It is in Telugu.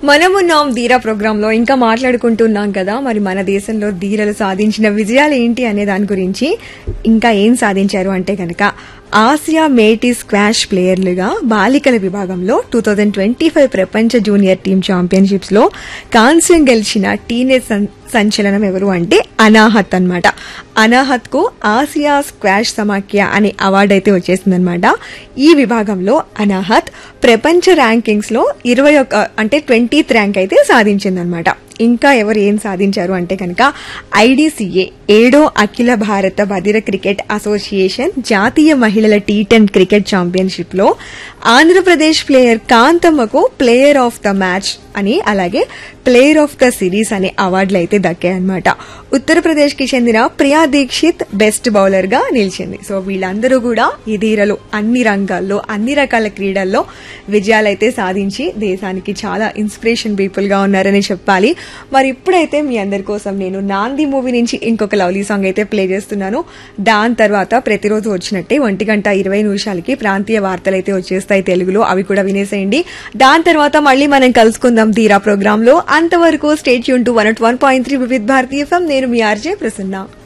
మనమున్నాం ధీరా ప్రోగ్రామ్ లో ఇంకా మాట్లాడుకుంటున్నాం కదా మరి మన దేశంలో ధీరలు సాధించిన విజయాలు ఏంటి అనే దాని గురించి ఇంకా ఏం సాధించారు అంటే కనుక ఆసియా మేటీ స్క్వాష్ ప్లేయర్లుగా బాలికల విభాగంలో టూ థౌజండ్ ట్వంటీ ఫైవ్ ప్రపంచ జూనియర్ టీమ్ ఛాంపియన్షిప్స్ లో కాంస్యం గెలిచిన టీనేజ్ సం- సంచలనం ఎవరు అంటే అనాహత్ అన్నమాట అనాహత్ కు ఆసియా స్క్వాష్ సమాఖ్య అనే అవార్డు అయితే వచ్చేసిందనమాట ఈ విభాగంలో అనాహత్ ప్రపంచ ర్యాంకింగ్స్ లో ఇరవై ఒక అంటే ట్వంటీత్ ర్యాంక్ అయితే సాధించిందనమాట ఇంకా ఎవరు ఏం సాధించారు అంటే కనుక ఐడీసీఏ ఏడో అఖిల భారత బదిర క్రికెట్ అసోసియేషన్ జాతీయ మహిళల టీ టెన్ క్రికెట్ ఛాంపియన్షిప్ లో Andhra Pradesh player కాంతమ్మకు player of the match అని అలాగే ప్లేయర్ ఆఫ్ ద సిరీస్ అనే అవార్డులు అయితే దక్కాయన్నమాట ఉత్తరప్రదేశ్ కి చెందిన ప్రియా దీక్షిత్ బెస్ట్ బౌలర్ గా నిలిచింది సో వీళ్ళందరూ కూడా ఈ ధీరలు అన్ని రంగాల్లో అన్ని రకాల క్రీడల్లో విజయాలైతే సాధించి దేశానికి చాలా ఇన్స్పిరేషన్ పీపుల్ గా ఉన్నారని చెప్పాలి మరి ఇప్పుడైతే మీ అందరి కోసం నేను నాంది మూవీ నుంచి ఇంకొక లవ్లీ సాంగ్ అయితే ప్లే చేస్తున్నాను దాని తర్వాత ప్రతిరోజు వచ్చినట్టే ఒంటి గంట ఇరవై నిమిషాలకి ప్రాంతీయ వార్తలు అయితే వచ్చేస్తాయి తెలుగులో అవి కూడా వినేసేయండి దాని తర్వాత మళ్ళీ మనం కలుసుకుందాం ధీరా ప్రోగ్రామ్ లో అంతవరకు స్టేట్ యూన్ టు one one point three Vividh Bharati FM నేను మీ ఆర్జే ప్రసన్న